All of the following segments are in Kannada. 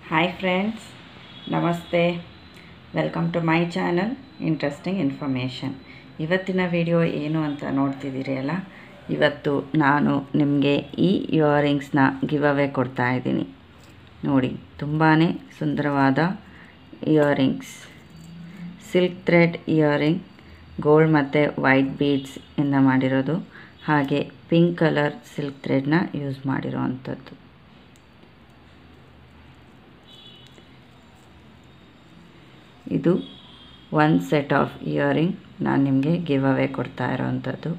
hi friends namaste welcome to my channel interesting information ಇವತ್ತಿನ ವಿಡಿಯೋ ಏನು ಅಂತ ನೋಡ್ತಿದ್ದೀರಿ ಅಲ್ಲ ಇವತ್ತು ನಾನು ನಿಮಗೆ ಈ ಇಯರಿಂಗ್ಸ್ನ ಗಿವ್ ಅವೇ ಕೊಡ್ತಾ ಇದ್ದೀನಿ ನೋಡಿ ತುಂಬಾ ಸುಂದರವಾದ earrings silk thread earring gold ಮತ್ತು ವೈಟ್ ಬೀಡ್ಸ್ ಇಂದ ಮಾಡಿರೋದು ಹಾಗೆ ಪಿಂಕ್ ಕಲರ್ ಸಿಲ್ಕ್ ಥ್ರೆಡ್ನ ಯೂಸ್ ಮಾಡಿರೋ ಅಂಥದ್ದು ಇದು ಒನ್ ಸೆಟ್ ಆಫ್ ಇಯರಿಂಗ್ ನಾನು ನಿಮಗೆ ಗಿವ್ ಅವೇ ಕೊಡ್ತಾ ಇರೋವಂಥದ್ದು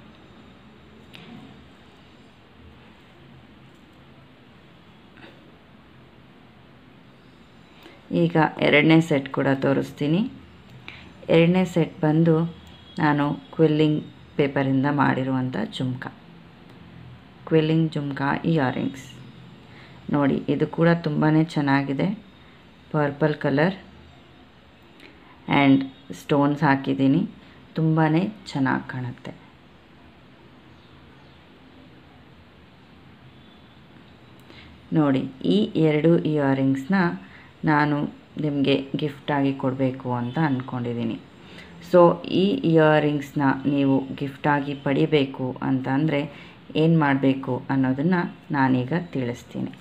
ಈಗ ಎರಡನೇ ಸೆಟ್ ಕೂಡ ತೋರಿಸ್ತೀನಿ ಎರಡನೇ ಸೆಟ್ ಬಂದು ನಾನು ಕ್ವಿಲ್ಲಿಂಗ್ ಪೇಪರಿಂದ ಮಾಡಿರುವಂಥ ಜುಮ್ಕ ಕ್ವಿಲ್ಲಿಂಗ್ ಜುಮ್ಕ ಇಯರಿಂಗ್ಸ್ ನೋಡಿ ಇದು ಕೂಡ ತುಂಬಾ ಚೆನ್ನಾಗಿದೆ ಪರ್ಪಲ್ ಕಲರ್ ಆ್ಯಂಡ್ ಸ್ಟೋನ್ಸ್ ಹಾಕಿದ್ದೀನಿ ತುಂಬಾ ಚೆನ್ನಾಗಿ ಕಾಣುತ್ತೆ ನೋಡಿ ಈ ಎರಡು ಇಯರಿಂಗ್ಸ್ನ ನಾನು ನಿಮಗೆ ಗಿಫ್ಟಾಗಿ ಕೊಡಬೇಕು ಅಂತ ಅಂದ್ಕೊಂಡಿದ್ದೀನಿ ಸೊ ಈ ಇಯರಿಂಗ್ಸ್ನ ನೀವು ಗಿಫ್ಟಾಗಿ ಪಡಿಬೇಕು ಅಂತ ಅಂದರೆ ಏನು ಮಾಡಬೇಕು ಅನ್ನೋದನ್ನು ನಾನೀಗ ತಿಳಿಸ್ತೀನಿ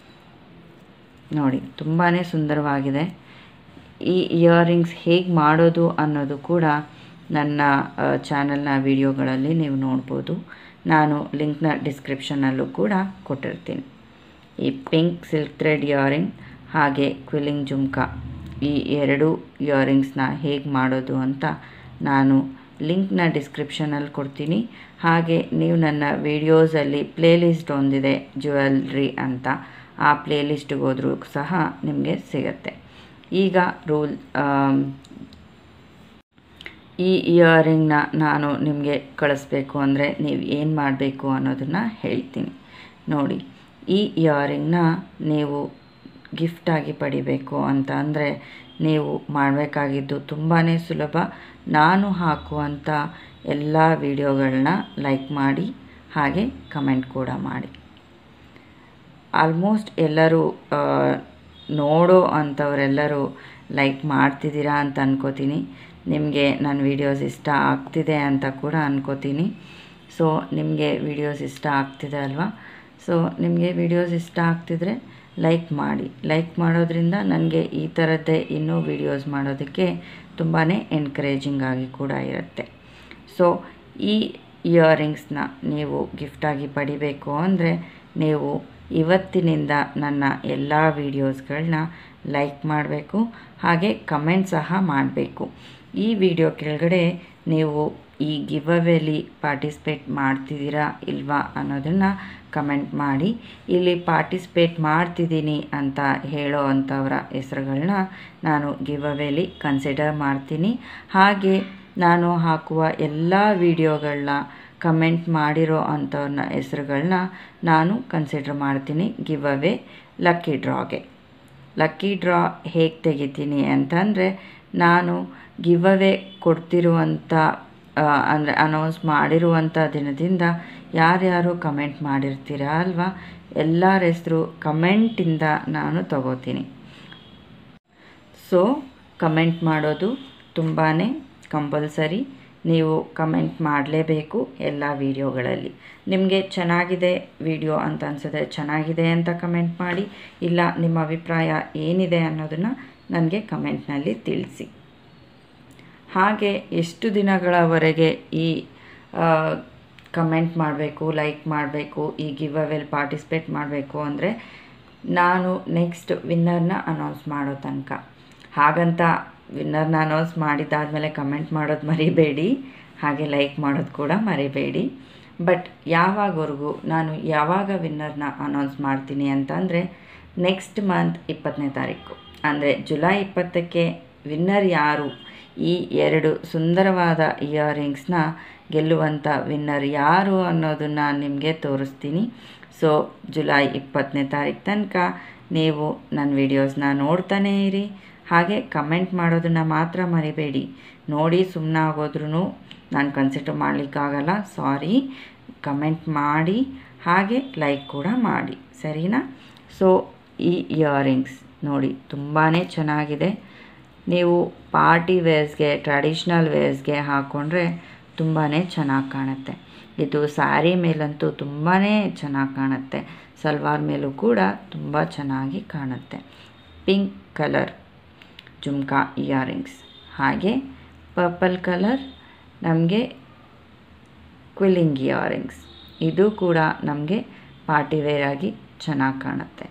ನೋಡಿ ತುಂಬಾ ಸುಂದರವಾಗಿದೆ ಈ ಇಯರಿಂಗ್ಸ್ ಹೇಗೆ ಮಾಡೋದು ಅನ್ನೋದು ಕೂಡ ನನ್ನ ಚಾನಲ್ನ ವಿಡಿಯೋಗಳಲ್ಲಿ ನೀವು ನೋಡ್ಬೋದು ನಾನು ಲಿಂಕ್ನ ಡಿಸ್ಕ್ರಿಪ್ಷನಲ್ಲೂ ಕೂಡ ಕೊಟ್ಟಿರ್ತೀನಿ ಈ ಪಿಂಕ್ ಸಿಲ್ಕ್ ಥ್ರೆಡ್ ಇಯರಿಂಗ್ ಹಾಗೆ ಕ್ವಿಲ್ಲಿಂಗ್ ಜುಮ್ಕ ಈ ಎರಡು ಇಯರಿಂಗ್ಸ್ನ ಹೇಗೆ ಮಾಡೋದು ಅಂತ ನಾನು ಲಿಂಕ್ನ ಡಿಸ್ಕ್ರಿಪ್ಷನಲ್ಲಿ ಕೊಡ್ತೀನಿ ಹಾಗೆ ನೀವು ನನ್ನ ವಿಡಿಯೋಸಲ್ಲಿ ಪ್ಲೇಲಿಸ್ಟ್ ಒಂದಿದೆ ಜ್ಯುವೆಲ್ರಿ ಅಂತ ಆ ಪ್ಲೇಲಿಸ್ಟಿಗೆ ಹೋದರೂ ಸಹ ನಿಮಗೆ ಸಿಗತ್ತೆ ಈಗ ರೂಲ್ ಈ ಇಯರಿಂಗ್ನ ನಾನು ನಿಮಗೆ ಕಳಿಸ್ಬೇಕು ಅಂದರೆ ನೀವು ಏನು ಮಾಡಬೇಕು ಅನ್ನೋದನ್ನು ಹೇಳ್ತೀನಿ ನೋಡಿ ಈ ಇಯರಿಂಗ್ನ ನೀವು ಗಿಫ್ಟಾಗಿ ಪಡಿಬೇಕು ಅಂತ ಅಂದರೆ ನೀವು ಮಾಡಬೇಕಾಗಿದ್ದು ತುಂಬಾ ಸುಲಭ ನಾನು ಹಾಕುವಂಥ ಎಲ್ಲ ವಿಡಿಯೋಗಳನ್ನ ಲೈಕ್ ಮಾಡಿ ಹಾಗೆ ಕಮೆಂಟ್ ಕೂಡ ಮಾಡಿ ಆಲ್ಮೋಸ್ಟ್ ಎಲ್ಲರೂ ನೋಡೋ ಅಂಥವರೆಲ್ಲರೂ ಲೈಕ್ ಮಾಡ್ತಿದ್ದೀರಾ ಅಂತ ಅನ್ಕೋತೀನಿ ನಿಮಗೆ ನನ್ನ ವೀಡಿಯೋಸ್ ಇಷ್ಟ ಆಗ್ತಿದೆ ಅಂತ ಕೂಡ ಅನ್ಕೋತೀನಿ ಸೊ ನಿಮಗೆ ವೀಡಿಯೋಸ್ ಇಷ್ಟ ಆಗ್ತಿದೆ ಅಲ್ವಾ ಸೊ ನಿಮಗೆ ವೀಡಿಯೋಸ್ ಇಷ್ಟ ಆಗ್ತಿದ್ರೆ ಲೈಕ್ ಮಾಡಿ ಲೈಕ್ ಮಾಡೋದ್ರಿಂದ ನನಗೆ ಈ ಥರದ್ದೇ ಇನ್ನೂ ವೀಡಿಯೋಸ್ ಮಾಡೋದಕ್ಕೆ ತುಂಬಾ ಎನ್ಕರೇಜಿಂಗ್ ಆಗಿ ಕೂಡ ಇರುತ್ತೆ ಸೊ ಈ ಇಯರಿಂಗ್ಸ್ನ ನೀವು ಗಿಫ್ಟಾಗಿ ಪಡಿಬೇಕು ಅಂದರೆ ನೀವು ಇವತ್ತಿನಿಂದ ನನ್ನ ಎಲ್ಲ ವೀಡಿಯೋಸ್ಗಳನ್ನ ಲೈಕ್ ಮಾಡಬೇಕು ಹಾಗೆ ಕಮೆಂಟ್ ಸಹ ಮಾಡಬೇಕು ಈ ವಿಡಿಯೋ ಕೆಳಗಡೆ ನೀವು ಈ ಗಿವ್ ಅವೇಲಿ ಪಾರ್ಟಿಸಿಪೇಟ್ ಮಾಡ್ತಿದ್ದೀರಾ ಇಲ್ವಾ ಅನ್ನೋದನ್ನು ಕಮೆಂಟ್ ಮಾಡಿ ಇಲ್ಲಿ ಪಾರ್ಟಿಸಿಪೇಟ್ ಮಾಡ್ತಿದ್ದೀನಿ ಅಂತ ಹೇಳೋ ಅಂಥವರ ಹೆಸ್ರುಗಳನ್ನ ನಾನು ಗಿವ್ ಅವೇಲಿ ಕನ್ಸಿಡರ್ ಮಾಡ್ತೀನಿ ಹಾಗೆ ನಾನು ಹಾಕುವ ಎಲ್ಲ ವಿಡಿಯೋಗಳನ್ನ ಕಮೆಂಟ್ ಮಾಡಿರೋ ಅಂಥವ್ರನ್ನ ಹೆಸ್ರುಗಳನ್ನ ನಾನು ಕನ್ಸಿಡರ್ ಮಾಡ್ತೀನಿ ಗಿವ್ ಅವೇ ಲಕ್ಕಿ ಡ್ರಾಗೆ ಲಕ್ಕಿ ಡ್ರಾ ಹೇಗೆ ತೆಗಿತೀನಿ ಅಂತಂದರೆ ನಾನು ಗಿವ್ ಅವೇ ಕೊಡ್ತಿರುವಂಥ ಅಂದರೆ ಅನೌನ್ಸ್ ಮಾಡಿರುವಂಥ ದಿನದಿಂದ ಯಾರ್ಯಾರು ಕಮೆಂಟ್ ಮಾಡಿರ್ತೀರ ಅಲ್ವಾ ಎಲ್ಲರ ಹೆಸರು ಕಮೆಂಟಿಂದ ನಾನು ತಗೋತೀನಿ ಸೊ ಕಮೆಂಟ್ ಮಾಡೋದು ತುಂಬಾ ಕಂಪಲ್ಸರಿ ನೀವು ಕಮೆಂಟ್ ಮಾಡಲೇಬೇಕು ಎಲ್ಲ ವೀಡಿಯೋಗಳಲ್ಲಿ ನಿಮಗೆ ಚೆನ್ನಾಗಿದೆ ವಿಡಿಯೋ ಅಂತ ಅನಿಸಿದ್ರೆ ಚೆನ್ನಾಗಿದೆ ಅಂತ ಕಮೆಂಟ್ ಮಾಡಿ ಇಲ್ಲ ನಿಮ್ಮ ಅಭಿಪ್ರಾಯ ಏನಿದೆ ಅನ್ನೋದನ್ನು ನನಗೆ ಕಮೆಂಟ್ನಲ್ಲಿ ತಿಳಿಸಿ ಹಾಗೆ ಎಷ್ಟು ದಿನಗಳವರೆಗೆ ಈ ಕಮೆಂಟ್ ಮಾಡಬೇಕು ಲೈಕ್ ಮಾಡಬೇಕು ಈ ಗಿವ್ ಅವೇಲಿ ಪಾರ್ಟಿಸಿಪೇಟ್ ಮಾಡಬೇಕು ಅಂದರೆ ನಾನು ನೆಕ್ಸ್ಟ್ ವಿನ್ನರ್ನ ಅನೌನ್ಸ್ ಮಾಡೋ ತನಕ ಹಾಗಂತ ವಿನ್ನರ್ನ ಅನೌನ್ಸ್ ಮಾಡಿದ್ದಾದಮೇಲೆ ಕಮೆಂಟ್ ಮಾಡೋದು ಮರಿಬೇಡಿ ಹಾಗೆ ಲೈಕ್ ಮಾಡೋದು ಕೂಡ ಮರಿಬೇಡಿ ಬಟ್ ಯಾವಾಗವರೆಗೂ ನಾನು ಯಾವಾಗ ವಿನ್ನರ್ನ ಅನೌನ್ಸ್ ಮಾಡ್ತೀನಿ ಅಂತಂದರೆ ನೆಕ್ಸ್ಟ್ ಮಂತ್ ಇಪ್ಪತ್ತನೇ ತಾರೀಕು ಅಂದರೆ ಜುಲೈ ಇಪ್ಪತ್ತಕ್ಕೆ ವಿನ್ನರ್ ಯಾರು ಈ ಎರಡು ಸುಂದರವಾದ ಇಯರಿಂಗ್ಸ್ನ ಗೆಲ್ಲುವಂಥ ವಿನ್ನರ್ ಯಾರು ಅನ್ನೋದನ್ನು ನಿಮಗೆ ತೋರಿಸ್ತೀನಿ ಸೊ ಜುಲೈ ಇಪ್ಪತ್ತನೇ ತಾರೀಕು ತನಕ ನೀವು ನನ್ನ ವೀಡಿಯೋಸ್ನ ನೋಡ್ತಾನೇ ಇರಿ ಹಾಗೆ ಕಮೆಂಟ್ ಮಾಡೋದನ್ನು ಮಾತ್ರ ಮರಿಬೇಡಿ ನೋಡಿ ಸುಮ್ಮನೆ ಆಗೋದ್ರೂ ನಾನು ಕನ್ಸಿಡರ್ ಮಾಡಲಿಕ್ಕಾಗಲ್ಲ ಸಾರಿ ಕಮೆಂಟ್ ಮಾಡಿ ಹಾಗೆ ಲೈಕ್ ಕೂಡ ಮಾಡಿ ಸರಿನಾ ಸೊ ಈ ಇಯರಿಂಗ್ಸ್ ನೋಡಿ ತುಂಬಾ ಚೆನ್ನಾಗಿದೆ ನೀವು ಪಾರ್ಟಿ ವೇರ್ಸ್ಗೆ ಟ್ರೆಡಿಷ್ನಲ್ ವೇರ್ಸ್ಗೆ ಹಾಕ್ಕೊಂಡ್ರೆ ತುಂಬಾ ಚೆನ್ನಾಗಿ ಕಾಣುತ್ತೆ ಇದು ಸ್ಯಾರಿ ಮೇಲಂತೂ ತುಂಬಾ ಚೆನ್ನಾಗಿ ಕಾಣುತ್ತೆ ಸಲ್ವಾರ್ ಮೇಲೂ ಕೂಡ ತುಂಬ ಚೆನ್ನಾಗಿ ಕಾಣುತ್ತೆ ಪಿಂಕ್ ಕಲರ್ ಜುಮ್ಕಾ ಇಯರಿಂಗ್ಸ್ ಹಾಗೆ ಪರ್ಪಲ್ ಕಲರ್ ನಮಗೆ ಕ್ವಿಲ್ಲಿಂಗ್ ಇಯರಿಂಗ್ಸ್ ಇದು ಕೂಡ ನಮಗೆ ಪಾರ್ಟಿ ವೇರ್ ಆಗಿ ಚೆನ್ನಾಗಿ ಕಾಣುತ್ತೆ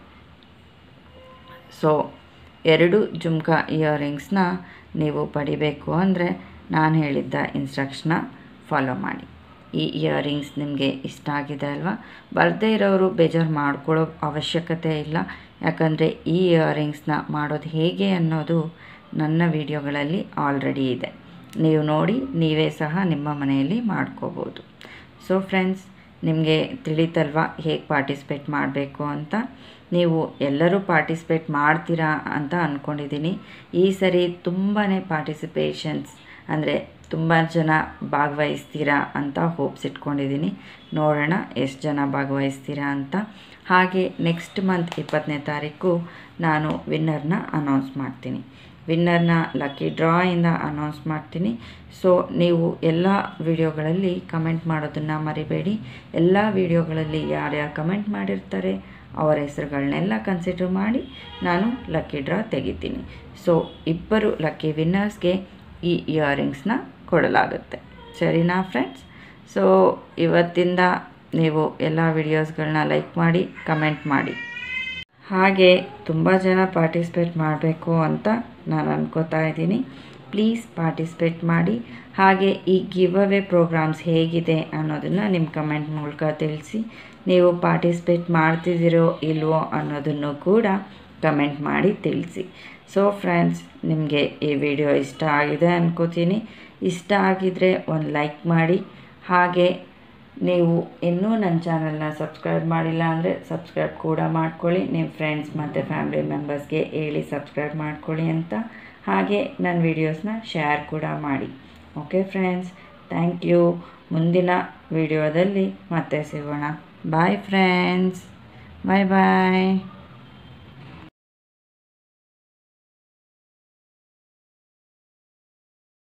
ಸೊ ಎರಡು ಜುಮ್ಕಾ ಇಯರಿಂಗ್ಸ್ನ ನೀವು ಪಡಿಬೇಕು ಅಂದರೆ ನಾನು ಹೇಳಿದ್ದ ಇನ್ಸ್ಟ್ರಕ್ಷನ್ನ ಫಾಲೋ ಮಾಡಿ ಈ ಇಯರಿಂಗ್ಸ್ ನಿಮಗೆ ಇಷ್ಟ ಆಗಿದೆ ಅಲ್ವಾ ಬರದೇ ಇರೋರು ಬೇಜಾರು ಮಾಡ್ಕೊಳ್ಳೋ ಅವಶ್ಯಕತೆ ಇಲ್ಲ ಯಾಕಂದರೆ ಈ ಇಯರಿಂಗ್ಸ್ನ ಮಾಡೋದು ಹೇಗೆ ಅನ್ನೋದು ನನ್ನ ವಿಡಿಯೋಗಳಲ್ಲಿ ಆಲ್ರೆಡಿ ಇದೆ ನೀವು ನೋಡಿ ನೀವೇ ಸಹ ನಿಮ್ಮ ಮನೆಯಲ್ಲಿ ಮಾಡ್ಕೋಬೋದು ಸೊ ಫ್ರೆಂಡ್ಸ್ ನಿಮಗೆ ತಿಳಿತಲ್ವಾ ಹೇಗೆ ಪಾರ್ಟಿಸಿಪೇಟ್ ಮಾಡಬೇಕು ಅಂತ ನೀವು ಎಲ್ಲರೂ ಪಾರ್ಟಿಸಿಪೇಟ್ ಮಾಡ್ತೀರಾ ಅಂತ ಅಂದ್ಕೊಂಡಿದ್ದೀನಿ ಈ ಸರಿ ತುಂಬಾ ಪಾರ್ಟಿಸಿಪೇಷನ್ಸ್ ಅಂದರೆ ತುಂಬ ಜನ ಭಾಗವಹಿಸ್ತೀರಾ ಅಂತ ಹೋಪ್ಸ್ ಇಟ್ಕೊಂಡಿದ್ದೀನಿ ನೋಡೋಣ ಎಷ್ಟು ಜನ ಭಾಗವಹಿಸ್ತೀರಾ ಅಂತ ಹಾಗೆ ನೆಕ್ಸ್ಟ್ ಮಂತ್ ಇಪ್ಪತ್ತನೇ ತಾರೀಕು ನಾನು ವಿನ್ನರ್ನ ಅನೌನ್ಸ್ ಮಾಡ್ತೀನಿ ವಿನ್ನರ್ನ ಲಕ್ಕಿ ಡ್ರಾಯಿಂದ ಅನೌನ್ಸ್ ಮಾಡ್ತೀನಿ ಸೊ ನೀವು ಎಲ್ಲ ವಿಡಿಯೋಗಳಲ್ಲಿ ಕಮೆಂಟ್ ಮಾಡೋದನ್ನು ಮರಿಬೇಡಿ ಎಲ್ಲ ವಿಡಿಯೋಗಳಲ್ಲಿ ಯಾರ್ಯಾರು ಕಮೆಂಟ್ ಮಾಡಿರ್ತಾರೆ ಅವರ ಹೆಸರುಗಳನ್ನೆಲ್ಲ ಕನ್ಸಿಡರ್ ಮಾಡಿ ನಾನು ಲಕ್ಕಿ ಡ್ರಾ ತೆಗಿತೀನಿ ಸೊ ಇಬ್ಬರು ಲಕ್ಕಿ ವಿನ್ನರ್ಸ್ಗೆ ಈ ಇಯರಿಂಗ್ಸ್ನ ಕೊಡಲಾಗುತ್ತೆ ಸರಿನಾ ಫ್ರೆಂಡ್ಸ್ ಸೊ ಇವತ್ತಿಂದ ನೀವು ಎಲ್ಲ ವಿಡಿಯೋಸ್ಗಳನ್ನ ಲೈಕ್ ಮಾಡಿ ಕಮೆಂಟ್ ಮಾಡಿ ಹಾಗೆ ತುಂಬ ಜನ ಪಾರ್ಟಿಸಿಪೇಟ್ ಮಾಡಬೇಕು ಅಂತ ನಾನು ಅನ್ಕೋತಾ ಇದ್ದೀನಿ ಪ್ಲೀಸ್ ಪಾರ್ಟಿಸಿಪೇಟ್ ಮಾಡಿ ಹಾಗೆ ಈ ಗಿವ್ ಅವೇ ಪ್ರೋಗ್ರಾಮ್ಸ್ ಹೇಗಿದೆ ಅನ್ನೋದನ್ನು ನಿಮ್ಮ ಕಮೆಂಟ್ ಮೂಲಕ ತಿಳಿಸಿ ನೀವು ಪಾರ್ಟಿಸಿಪೇಟ್ ಮಾಡ್ತಿದ್ದೀರೋ ಇಲ್ವೋ ಅನ್ನೋದನ್ನು ಕೂಡ ಕಮೆಂಟ್ ಮಾಡಿ ತಿಳಿಸಿ ಸೊ ಫ್ರೆಂಡ್ಸ್ ನಿಮಗೆ ಈ ವಿಡಿಯೋ ಇಷ್ಟ ಆಗಿದೆ ಅನ್ಕೋತೀನಿ ಇಷ್ಟ ಆಗಿದರೆ ಒಂದು ಲೈಕ್ ಮಾಡಿ ಹಾಗೆ ನೀವು ಇನ್ನೂ ನನ್ನ ಚಾನಲ್ನ ಸಬ್ಸ್ಕ್ರೈಬ್ ಮಾಡಿಲ್ಲ ಅಂದರೆ ಸಬ್ಸ್ಕ್ರೈಬ್ ಕೂಡ ಮಾಡ್ಕೊಳ್ಳಿ ನಿಮ್ಮ ಫ್ರೆಂಡ್ಸ್ ಮತ್ತು ಫ್ಯಾಮಿಲಿ ಮೆಂಬರ್ಸ್ಗೆ ಹೇಳಿ ಸಬ್ಸ್ಕ್ರೈಬ್ ಮಾಡ್ಕೊಳ್ಳಿ ಅಂತ ಹಾಗೆ ನನ್ನ ವೀಡಿಯೋಸ್ನ ಶೇರ್ ಕೂಡ ಮಾಡಿ ಓಕೆ ಫ್ರೆಂಡ್ಸ್ ಥ್ಯಾಂಕ್ ಯು ಮುಂದಿನ ವಿಡಿಯೋದಲ್ಲಿ ಮತ್ತೆ ಸಿಗೋಣ ಬಾಯ್ ಫ್ರೆಂಡ್ಸ್ ಬಾಯ್ ಬಾಯ್